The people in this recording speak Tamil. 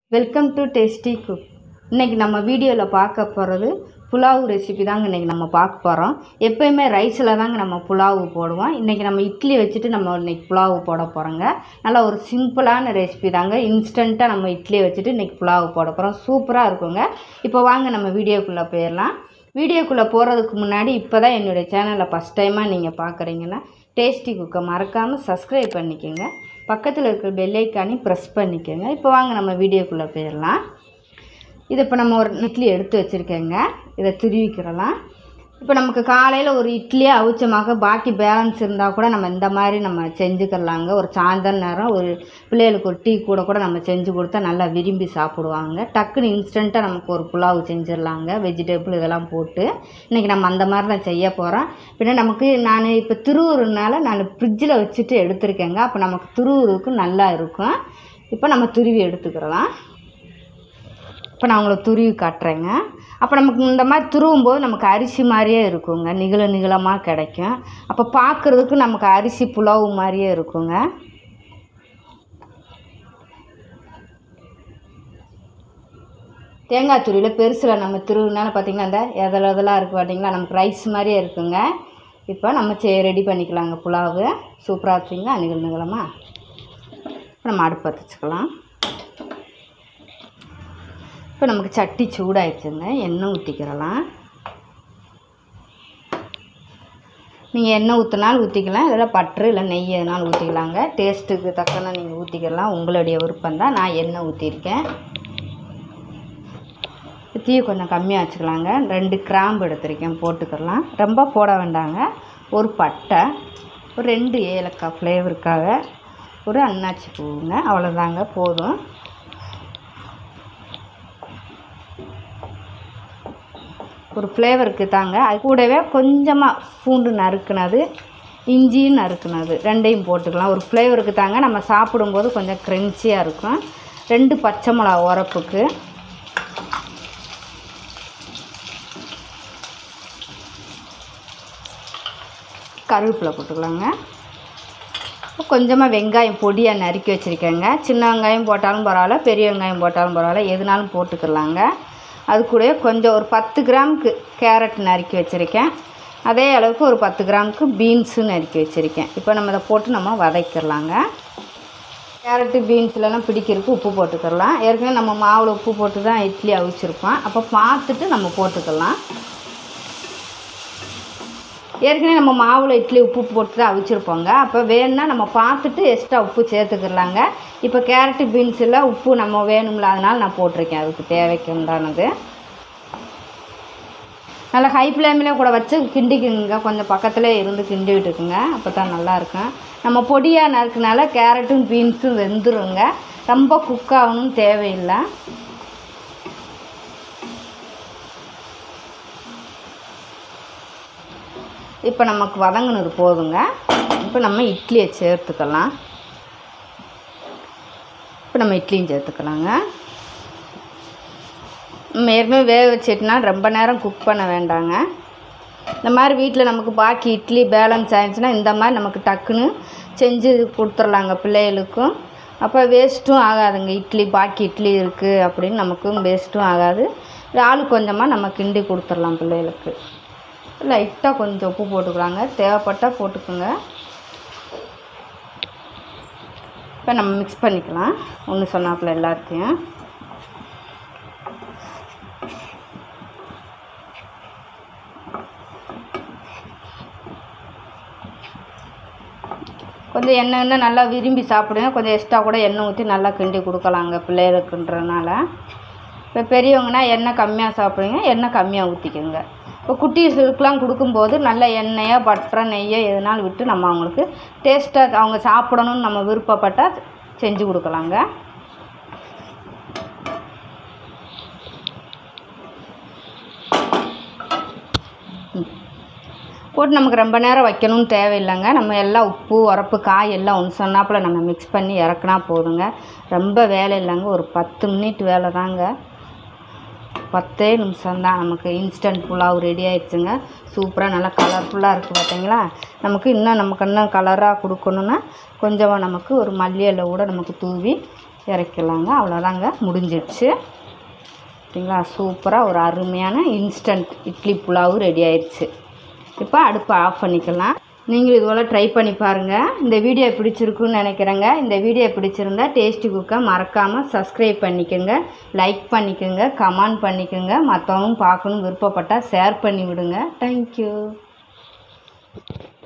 வெல்கம் டு டேஸ்டி குக் இன்றைக்கி நம்ம வீடியோவில் பார்க்க போகிறது புலாவ் ரெசிபி தாங்க இன்றைக்கி நம்ம பார்க்க போகிறோம் எப்போயுமே ரைஸில் தாங்க நம்ம புலாவு போடுவோம் இன்றைக்கி நம்ம இட்லி வச்சுட்டு நம்ம இன்றைக்கி புலாவு போட போகிறோங்க நல்லா ஒரு சிம்பிளான ரெசிபி தாங்க இன்ஸ்டண்ட்டாக நம்ம இட்லியை வச்சுட்டு இன்றைக்கி புலாவு போட போகிறோம் சூப்பராக இருக்குங்க இப்போ வாங்க நம்ம வீடியோக்குள்ளே போயிடலாம் வீடியோக்குள்ளே போகிறதுக்கு முன்னாடி இப்போ தான் என்னுடைய சேனலை ஃபஸ்ட் டைமாக நீங்கள் பார்க்குறீங்கன்னா டேஸ்டி குக்கை மறக்காமல் சப்ஸ்கிரைப் பண்ணிக்கோங்க பக்கத்தில் இருக்கிற பெல் ஐக்கானையும் ப்ரெஸ் பண்ணிக்கோங்க இப்போ வாங்க நம்ம வீடியோக்குள்ளே போயிடலாம் இதை இப்போ நம்ம ஒரு இட்லி எடுத்து வச்சுருக்கேங்க இதை துருவிக்கிறலாம் இப்போ நமக்கு காலையில் ஒரு இட்லியே அவிச்சமாக பாக்கி பேலன்ஸ் இருந்தால் கூட நம்ம இந்த மாதிரி நம்ம செஞ்சுக்கிறலாங்க ஒரு சாயந்தர நேரம் ஒரு பிள்ளைகளுக்கு ஒரு டீ கூட கூட நம்ம செஞ்சு கொடுத்தா நல்லா விரும்பி சாப்பிடுவாங்க டக்குன்னு இன்ஸ்டண்ட்டாக நமக்கு ஒரு புலாவு செஞ்சிடலாங்க வெஜிடபிள் இதெல்லாம் போட்டு இன்றைக்கி நம்ம அந்த மாதிரி தான் செய்ய போகிறோம் பின்ன நமக்கு நான் இப்போ திருவூருனால நான் ஃப்ரிட்ஜில் வச்சுட்டு எடுத்திருக்கேங்க அப்போ நமக்கு திருவூருக்கு நல்லா இருக்கும் இப்போ நம்ம துருவி எடுத்துக்கிறலாம் இப்போ நான் உங்களை துருவி காட்டுறேங்க அப்போ நமக்கு இந்த மாதிரி துருவும் போது நமக்கு அரிசி மாதிரியே இருக்குங்க நிகழ நிகழமாக கிடைக்கும் அப்போ பார்க்குறதுக்கு நமக்கு அரிசி புலாவு மாதிரியே இருக்குங்க தேங்காய் துருவியில் பெருசில் நம்ம திருவினால பார்த்திங்கன்னா இந்த எதில் எதெல்லாம் இருக்குது பார்த்தீங்களா நமக்கு ரைஸ் மாதிரியே இருக்குங்க இப்போ நம்ம சே ரெடி பண்ணிக்கலாங்க புலாவு சூப்பராக இருக்குங்க நிகழ் நிகழமாக இப்போ நம்ம அடுப்பு வச்சுக்கலாம் இப்போ நமக்கு சட்டி சூடாயிடுச்சுங்க எண்ணெய் ஊற்றிக்கிறலாம் நீங்கள் எண்ணெய் ஊற்றினாலும் ஊற்றிக்கலாம் இல்லை பட்ரு இல்லை நெய் எதுனாலும் ஊற்றிக்கலாங்க டேஸ்ட்டுக்கு தக்கன நீங்கள் ஊற்றிக்கலாம் உங்களுடைய விருப்பம் தான் நான் எண்ணெய் ஊற்றிருக்கேன் தீயை கொஞ்சம் கம்மியாக வச்சுக்கலாங்க ரெண்டு கிராம்பு எடுத்திருக்கேன் போட்டுக்கலாம் ரொம்ப போட வேண்டாங்க ஒரு பட்டை ஒரு ரெண்டு ஏலக்காய் ஃப்ளேவருக்காக ஒரு அன்னாச்சி பூவுங்க அவ்வளோதாங்க போதும் ஒரு ஃப்ளேவருக்கு தாங்க அது கூடவே கொஞ்சமாக பூண்டு நறுக்குனது இஞ்சியும் நறுக்குனது ரெண்டையும் போட்டுக்கலாம் ஒரு ஃப்ளேவருக்கு தாங்க நம்ம சாப்பிடும்போது கொஞ்சம் க்ரென்ச்சியாக இருக்கும் ரெண்டு பச்சை மிளகா உரப்புக்கு கருவேப்பிலை போட்டுக்கலாங்க கொஞ்சமாக வெங்காயம் பொடியாக நறுக்கி வச்சுருக்கேங்க சின்ன வெங்காயம் போட்டாலும் பரவாயில்ல பெரிய வெங்காயம் போட்டாலும் பரவாயில்ல எதுனாலும் போட்டுக்கலாங்க அது கூட கொஞ்சம் ஒரு பத்து கிராமுக்கு கேரட் நறுக்கி வச்சுருக்கேன் அதே அளவுக்கு ஒரு பத்து கிராமுக்கு பீன்ஸும் நறுக்கி வச்சுருக்கேன் இப்போ நம்ம இதை போட்டு நம்ம வதக்கிடலாங்க கேரட்டு பீன்ஸ்லலாம் பிடிக்கிறதுக்கு உப்பு போட்டுக்கலாம் ஏற்கனவே நம்ம மாவில் உப்பு போட்டு தான் இட்லி அவிச்சிருப்போம் அப்போ பார்த்துட்டு நம்ம போட்டுக்கலாம் ஏற்கனவே நம்ம மாவில் இட்லி உப்பு போட்டு தான் அவிச்சிருப்போங்க அப்போ வேணும்னா நம்ம பார்த்துட்டு எக்ஸ்ட்ரா உப்பு சேர்த்துக்கிடலாங்க இப்போ கேரட்டு பீன்ஸில் உப்பு நம்ம வேணும்ல அதனால் நான் போட்டிருக்கேன் அதுக்கு தேவைக்கு உண்டானது நல்லா ஹை ஃப்ளேமில் கூட வச்சு கிண்டிக்குங்க கொஞ்சம் பக்கத்தில் இருந்து கிண்டி விட்டுக்குங்க அப்போ தான் நல்லாயிருக்கும் நம்ம பொடியாக நறுக்குனால கேரட்டும் பீன்ஸும் வெந்துருங்க ரொம்ப குக் ஆகணும்னு தேவையில்லை இப்போ நமக்கு வதங்கினது போதுங்க இப்போ நம்ம இட்லியை சேர்த்துக்கலாம் இப்போ நம்ம இட்லியும் சேர்த்துக்கலாங்க நம்ம ஏற்கனவே வேக வச்சிட்டுனா ரொம்ப நேரம் குக் பண்ண வேண்டாங்க இந்த மாதிரி வீட்டில் நமக்கு பாக்கி இட்லி பேலன்ஸ் ஆயிடுச்சுன்னா இந்த மாதிரி நமக்கு டக்குன்னு செஞ்சு கொடுத்துர்லாங்க பிள்ளைகளுக்கும் அப்போ வேஸ்ட்டும் ஆகாதுங்க இட்லி பாக்கி இட்லி இருக்குது அப்படின்னு நமக்கும் வேஸ்ட்டும் ஆகாது ஆளு கொஞ்சமாக நம்ம கிண்டி கொடுத்துர்லாம் பிள்ளைகளுக்கு லைட்டாக கொஞ்சம் உப்பு போட்டுக்கலாங்க தேவைப்பட்டால் போட்டுக்கோங்க இப்போ நம்ம மிக்ஸ் பண்ணிக்கலாம் ஒன்று சொன்னாப்புல எல்லாத்தையும் கொஞ்சம் எண்ணெய் எண்ணெய் நல்லா விரும்பி சாப்பிடுங்க கொஞ்சம் எக்ஸ்ட்ரா கூட எண்ணெய் ஊற்றி நல்லா கிண்டி கொடுக்கலாங்க பிள்ளைகளுக்குன்றனால இப்போ பெரியவங்கன்னா எண்ணெய் கம்மியாக சாப்பிடுங்க எண்ணெய் கம்மியாக ஊற்றிக்கோங்க இப்போ குட்டீஸுக்கெலாம் கொடுக்கும்போது நல்ல எண்ணெயோ பட்டரை நெய்யோ எதுனாலும் விட்டு நம்ம அவங்களுக்கு டேஸ்ட்டாக அவங்க சாப்பிடணும்னு நம்ம விருப்பப்பட்டால் செஞ்சு கொடுக்கலாங்க போட்டு நமக்கு ரொம்ப நேரம் வைக்கணும்னு தேவையில்லைங்க நம்ம எல்லாம் உப்பு உரப்பு காய் எல்லாம் ஒன்று சொன்னாப்புல நம்ம மிக்ஸ் பண்ணி இறக்குனா போதுங்க ரொம்ப வேலை இல்லைங்க ஒரு பத்து மினிட் வேலை தாங்க பத்தே நிமிஷம்தான் நமக்கு இன்ஸ்டன்ட் புலாவ் ரெடி ஆயிடுச்சுங்க சூப்பராக நல்லா கலர்ஃபுல்லாக இருக்குது பார்த்தீங்களா நமக்கு இன்னும் நமக்கு இன்னும் கலராக கொடுக்கணுன்னா கொஞ்சமாக நமக்கு ஒரு மல்லி இலை கூட நமக்கு தூவி இறக்கலாங்க அவ்வளோதாங்க முடிஞ்சிடுச்சு சரிங்களா சூப்பராக ஒரு அருமையான இன்ஸ்டன்ட் இட்லி புலாவு ரெடி ஆயிடுச்சு இப்போ அடுப்பை ஆஃப் பண்ணிக்கலாம் நீங்களும் இதுபோல் ட்ரை பண்ணி பாருங்கள் இந்த வீடியோ பிடிச்சிருக்குன்னு நினைக்கிறேங்க இந்த வீடியோ பிடிச்சிருந்தா டேஸ்டி குக்கை மறக்காமல் சப்ஸ்கிரைப் பண்ணிக்கோங்க லைக் பண்ணிக்கோங்க கமெண்ட் பண்ணிக்கோங்க மற்றவங்க பார்க்கணும் விருப்பப்பட்டால் ஷேர் பண்ணி விடுங்க தேங்க்யூ